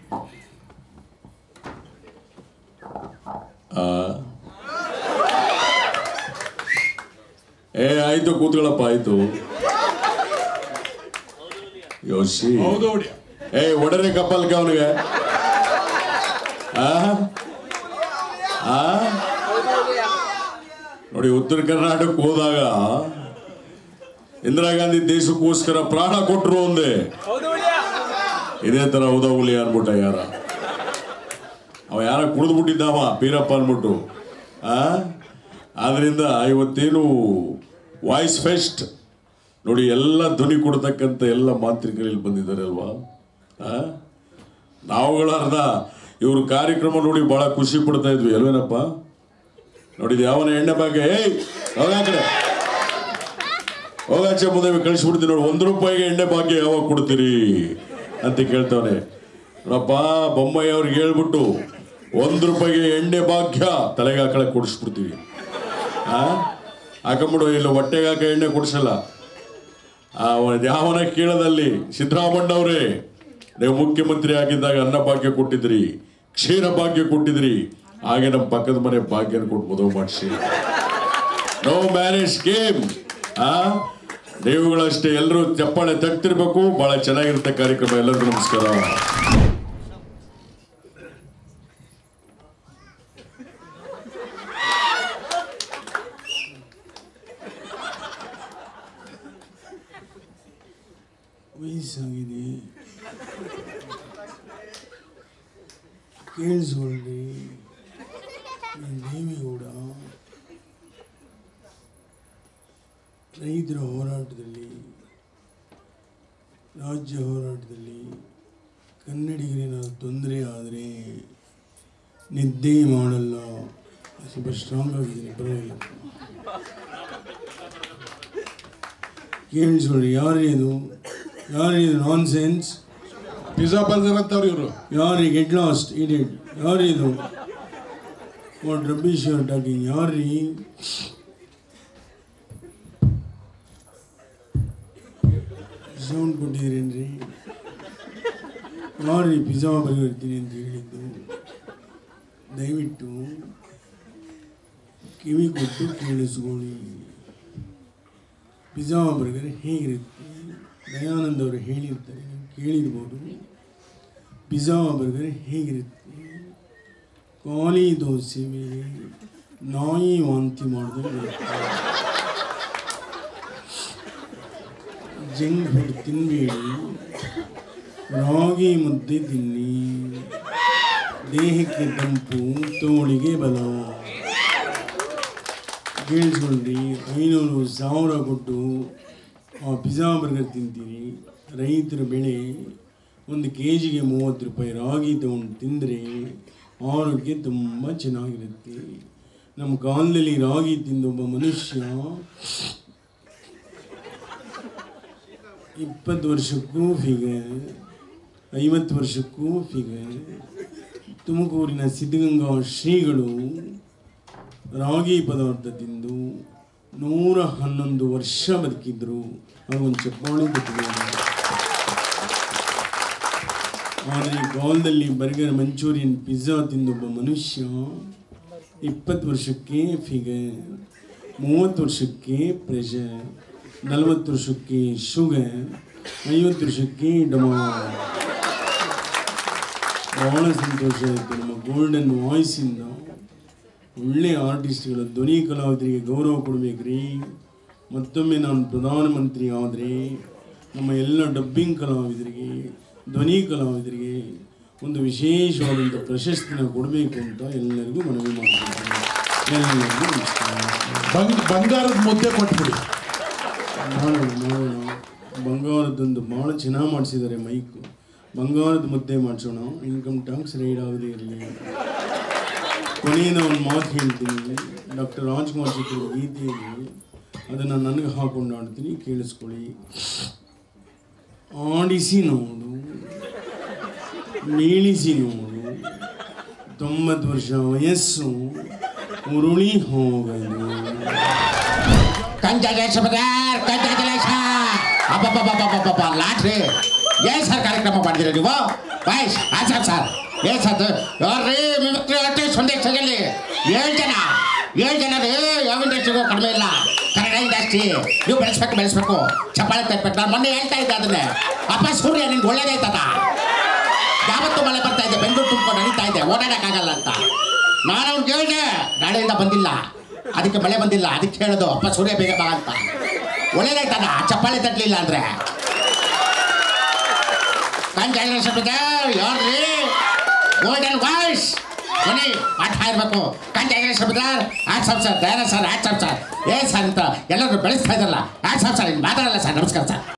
ಆ. ಏ ಆಯ್ತು ಕೂತ್ಕೊಳ್ಳಪ್ಪ ಆಯ್ತು ಯೋಶಿ ಹೌದು ಹೊಡಿ ಏ ಒಡನೆ ಕಪ್ಪಲ್ಕ ಅವನಿಗೆ ಆ? ಆ? ನೋಡಿ ಉತ್ತರ ಕರ್ನಾಟಕಕ್ಕೆ ಹೋದಾಗ ಇಂದಿರಾ ಗಾಂಧಿ ದೇಶಕ್ಕೋಸ್ಕರ ಪ್ರಾಣ ಕೊಟ್ಟರು ಒಂದೇ ಇದೇ ತರ ಹೌದಾ ಹುಲಿ ಅನ್ಬಿಟ್ಟ ಯಾರ ಅವ ಯಾರ ಕುಡಿದು ಬಿಟ್ಟಿದ್ದಾವ ಬೀರಪ್ಪ ಅನ್ಬಿಟ್ಟು ಆ ಆದ್ರಿಂದ ಇವತ್ತೇನು ವಾಯ್ಸ್ ಫೆಸ್ಟ್ ನೋಡಿ ಎಲ್ಲ ಧ್ವನಿ ಕೊಡ್ತಕ್ಕಂಥ ಎಲ್ಲ ಮಾಂತ್ರಿಕರು ಇಲ್ಲಿ ಬಂದಿದ್ದಾರೆ ಅಲ್ವಾ ಆ? ನಾವುಗಳ ಅರ್ಧ ಇವ್ರ ಕಾರ್ಯಕ್ರಮ ನೋಡಿ ಬಹಳ ಖುಷಿ ಪಡ್ತಾ ಇದ್ವಿ ಅಲ್ವೇನಪ್ಪ ನೋಡಿದ ಯಾವನ ಎಣ್ಣೆ ಬಗ್ಗೆ ಏಯ್ ಹೋಗ ಆ ಕಡೆ ಹೋಗಾಚೆ ಮುಂದೆ ಕಳಿಸ್ಬಿಡ್ತೀನಿ ನೋಡಿ ಒಂದು ರೂಪಾಯಿಗೆ ಎಣ್ಣೆ ಭಾಗ್ಯ ಯಾವಾಗ ಕೊಡ್ತೀರಿ ಅಂತ ಕೇಳ್ತಾವನೆ ನೋಡಪ್ಪ ಬೊಮ್ಮಾಯಿ ಅವ್ರಿಗೆ ಹೇಳ್ಬಿಟ್ಟು ಒಂದು ರೂಪಾಯಿಗೆ ಎಣ್ಣೆ ಭಾಗ್ಯ ತಲೆಗೆ ಹಾಕಳಕ್ಕೆ ಕೊಡಿಸ್ಬಿಡ್ತೀವಿ ಆ ಹಾಕೊಂಬಿಡು ಇಲ್ಲ ಹೊಟ್ಟೆಗೆ ಹಾಕ ಎಣ್ಣೆ ಕೊಡಿಸಲ್ಲ ಆ ಯಾವನ ಕೇಳದಲ್ಲಿ ಸಿದ್ದರಾಮಣ್ಣವ್ರೇ ನೀವು ಮುಖ್ಯಮಂತ್ರಿ ಆಗಿದ್ದಾಗ ಅನ್ನ ಭಾಗ್ಯ ಕೊಟ್ಟಿದ್ರಿ ಕ್ಷೀರ ಭಾಗ್ಯ ಕೊಟ್ಟಿದ್ರಿ ಹಾಗೆ ನಮ್ಮ ಪಕ್ಕದ ಮನೆ ಭಾಗ್ಯನ ಕೊಟ್ಟು ಮದುವೆ ಮಾಡಿಸಿ ನೋ ಮ್ಯಾರೇಜ್ ಗೇಮ್ ಆ ನೀವುಗಳಷ್ಟೇ ಎಲ್ಲರೂ ಚಪ್ಪಾಳೆ ತಟ್ತಿರ್ಬೇಕು ಬಹಳ ಚೆನ್ನಾಗಿರುತ್ತೆ ಕಾರ್ಯಕ್ರಮ ಎಲ್ಲರಿಗೂ ನಮಸ್ಕಾರ ವಯಸ್ಸಾಗಿದೆ ಕೇಳಿಸ್ಕೊಳ್ಳಿ ದೇವೇಗೌಡ ರೈತರ ಹೋರಾಟದಲ್ಲಿ ರಾಜ್ಯ ಹೋರಾಟದಲ್ಲಿ ಕನ್ನಡಿಗರೇನಾದ್ರು ತೊಂದರೆ ಆದರೆ ನಿದ್ದೆ ಮಾಡಲ್ಲ ಸ್ವಲ್ಪ ಸ್ಟ್ರಾಂಗ್ ಆಗಿದ್ದೀನಿ ಪರವಾಗಿಲ್ಲ ಕೇಳಿಸ್ಕೊಳ್ಳಿ ಯಾರು ಇದು ಯಾರು ಇದು ನಾನ್ ಸೆನ್ಸ್ ಪಿಜ್ಜಾ ಬರ್ಗರ್ ಅಂತವ್ರು ಇವರು ಯಾರು ಗೆಟ್ ಲಾಸ್ಟ್ ಇಡಿಯಟ್ ಯಾರು ಇದು ವಾಟ್ ರಬೀಶ್ ಯು ಟಾಕಿಂಗ್ ಯಾರ್ರೀ ಸೌಂಡ್ ಕೊಟ್ಟಿದ್ದೀರೇನ್ರಿ ಯಾರ್ರೀ ಪಿಜ್ಜಾ ಬರ್ಗರ್ ಇರ್ತೀನಿ ಅಂತ ಹೇಳಿದ್ದು ದಯವಿಟ್ಟು ಕಿವಿ ಕೊಟ್ಟು ಕೇಳಿಸ್ಕೊಳ್ಳಿ ಪಿಜ್ಜಾ ಬರ್ಗರ್ ಹೇಗಿರುತ್ತೆ ದಯಾನಂದ್ ಅವರು ಹೇಳಿರ್ತಾರೆ ನೀವು ಕೇಳಿರ್ಬೋದು ಪಿಜ್ಜಾ ಬರ್ಗರ್ ಹೇಗಿರುತ್ತೆ ಖಾಲಿ ದೋಸೆ ಮೇಲೆ ನಾಯಿ ವಾಂತಿ ಮಾಡಿದ್ರೆ ಜಂಕ್ ಫುಡ್ ತಿನ್ನಬೇಡಿ ರಾಗಿ ಮುದ್ದೆ ತಿನ್ನಿ ದೇಹಕ್ಕೆ ತಂಪು ತೋಳಿಗೆ ಬಲ ಕೇಳಿಸ್ಕೊಂಡ್ರಿ ಐನೂರು ಸಾವಿರ ಕೊಟ್ಟು ಆ ಪಿಜ್ಜಾ ಬರ್ಗರ್ ತಿಂತೀರಿ ರೈತರ ಬೆಳೆ ಒಂದು ಕೆ ಜಿಗೆ ಮೂವತ್ತು ರೂಪಾಯಿ ರಾಗಿ ತಗೊಂಡು ತಿಂದರೆ ಆರೋಗ್ಯ ತುಂಬ ಚೆನ್ನಾಗಿರುತ್ತೆ ನಮ್ಮ ಕಾಲದಲ್ಲಿ ರಾಗಿ ತಿಂದ ಒಬ್ಬ ಮನುಷ್ಯ ಇಪ್ಪತ್ತು ವರ್ಷಕ್ಕೂ ಫಿಗರ್ ಐವತ್ತು ವರ್ಷಕ್ಕೂ ಫಿಗರ್ ತುಮಕೂರಿನ ಸಿದ್ಧಗಂಗಾ ಶ್ರೀಗಳು ರಾಗಿ ಪದಾರ್ಥ ತಿಂದು ನೂರ ಹನ್ನೊಂದು ವರ್ಷ ಬದುಕಿದ್ರು ಅವೊಂದು ಚಪ್ಪಾಳೆ ಕೊಟ್ಟಿದ್ದಾರೆ ಆದರೆ ಈ ಕಾಲದಲ್ಲಿ ಬರ್ಗರ್ ಮಂಚೂರಿಯನ್ ಪಿಜ್ಜಾ ತಿಂದೊಬ್ಬ ಮನುಷ್ಯ ಇಪ್ಪತ್ತು ವರ್ಷಕ್ಕೆ ಫಿಗರ್ ಮೂವತ್ತು ವರ್ಷಕ್ಕೆ ಪ್ರೆಷರ್ ನಲವತ್ತು ವರ್ಷಕ್ಕೆ ಶುಗರ್ ಐವತ್ತು ವರ್ಷಕ್ಕೆ ಡಮಾರ್ ಬಹಳ ಸಂತೋಷ ಆಯಿತು ನಮ್ಮ ಗೋಲ್ಡನ್ ವಾಯ್ಸಿಂದ ಒಳ್ಳೆಯ ಆರ್ಟಿಸ್ಟ್ಗಳ ಧ್ವನಿ ಕಲಾವಿದರಿಗೆ ಗೌರವ ಕೊಡಬೇಕ್ರಿ ಮತ್ತೊಮ್ಮೆ ನಾನು ಪ್ರಧಾನಮಂತ್ರಿ ಆದರೆ ನಮ್ಮ ಎಲ್ಲ ಡಬ್ಬಿಂಗ್ ಕಲಾವಿದರಿಗೆ ಧ್ವನಿ ಕಲಾವಿದರಿಗೆ ಒಂದು ವಿಶೇಷವಾದಂಥ ಪ್ರಶಸ್ತಿನ ಕೊಡಬೇಕು ಅಂತ ಎಲ್ಲರಿಗೂ ಮನವಿ ಮಾಡ್ತೀನಿ ಎಲ್ಲರಿಗೂ ನಮಸ್ಕಾರ ಬಂಗ್ ಬಂಗಾರದ ಮುದ್ದೆ ಕೊಟ್ಬಿಡಿ ಮಾಡೋಣ ಮಾಡೋಣ ಬಂಗಾರದೊಂದು ಭಾಳ ಚೆನ್ನಾಗಿ ಮಾಡಿಸಿದ್ದಾರೆ ಮೈಕು ಬಂಗಾರದ ಮುದ್ದೆ ಮಾಡಿಸೋಣ ಇನ್ಕಮ್ ಟ್ಯಾಕ್ಸ್ ರೈಡ್ ಆಗದೇ ಇರಲಿ ಕೊನೆಯಿಂದ ಒಂದು ಮಾತು ಹೇಳ್ತೀನಿ ಡಾಕ್ಟರ್ ರಾಜ್ಕುಮಾರ್ ಚಿತ್ರದ ಗೀತೆಯಲ್ಲಿ ಅದನ್ನು ನನಗೆ ಹಾಕೊಂಡು ಆಡ್ತೀನಿ ಕೇಳಿಸ್ಕೊಳ್ಳಿ ಆಡಿಸಿ ನೋಡು ಮೇಳಿಸಿ ನೋಡು ತೊಂಬತ್ತು ವರ್ಷ ವಯಸ್ಸು ಉರುಳಿ ಹೋಗಲು ಕಂಜಲೇಶ ಬದಾರ್ ಕಂಜಲೇಶ ಅಬ್ಬಬ್ಬಬ್ಬಬ್ಬಬ್ಬ ಲಾಟ್ರಿ ಏನ್ ಸರ್ ಕಾರ್ಯಕ್ರಮ ಮಾಡಿದಿರ ನೀವು ಬಾಯ್ಸ್ ಆಚಾರ ಸರ್ ಏನ್ ಸರ್ ಯಾರ್ರೀ ಮಿಮಿಕ್ರಿ ಆರ್ಟಿಸ್ಟ್ ಒಂದೇ ಸಗಲಿ ಏಳು ಜನ ಏಳು ಜನ ರೀ ಯಾವ ಇಂಡಸ್ಟ್ರಿಗೂ ಕಡಿಮೆ ಇಲ್ಲ ಕನ್ನಡ ಇಂಡಸ್ಟ್ರಿ ನೀವು ಬೆಳೆಸ್ಬೇಕು ಬೆಳೆಸ್ಬೇಕು ಚಪ್ಪಾಳೆ ತರ್ಬೇಕು ನಾನು ಮೊನ್ನೆ ಹೇಳ್ತಾ ಇದ್ದೆ ಅದನ್ನೇ ಅಪ್ಪ ಸೂರ್ಯ ನಿನ್ಗೆ ಒಳ್ಳೇದಾಯ್ತದ ಯಾವತ್ತು ಮಳೆ ಬರ್ತಾ ಇದೆ ಬೆಂಗಳೂರು ತುಂಬ್ಕೊಂಡು ನಡೀತಾ ಇದೆ ಓಡಾಡಕ್ಕಾಗಲ್ಲ ಅಂತ ನಾನು ಅವ್ನಿಗೆ ಹೇಳಿದೆ ನಾಳೆಯಿಂದ ಬಂದಿಲ್ಲ ಅದಕ್ಕೆ ಮಳೆ ಬಂದಿಲ್ಲ ಅದಕ್ಕೆ ಹೇಳೋದು ಅಪ್ಪ ಸೂರ್ಯ ಬೇಗ ಬಾ ಅಂತ ಒಳ್ಳೇದಾಯ್ತದ ಚಪ್ಪಾಳೆ ತಟ್ಟಲಿಲ್ಲ ಅಂದ್ರೆ ಕಂಚಾಂಗ್ರೆಸ್ ಯಾರ್ರಿ ಗೋಲ್ಡನ್ ವಾಯ್ಸ್ ಬನ್ನಿ ಪಾಠ ಇರಬೇಕು ಕಂಚಾಂಗ್ರೆಸ್ ಆಟ್ಸಪ್ ಸರ್ ದಯಾನ ಸರ್ ಆಟ್ಸಪ್ ಸರ್ ಏ ಸರ್ ಅಂತ ಎಲ್ಲರೂ ಬೆಳೆಸ್ತಾ ಇದ್ರಲ್ಲ ಆಟ್ಸಪ್ ಸರ್ ಮಾತಾಡಲ್ಲ ಸರ್ ನಮಸ್ಕಾರ ಸರ್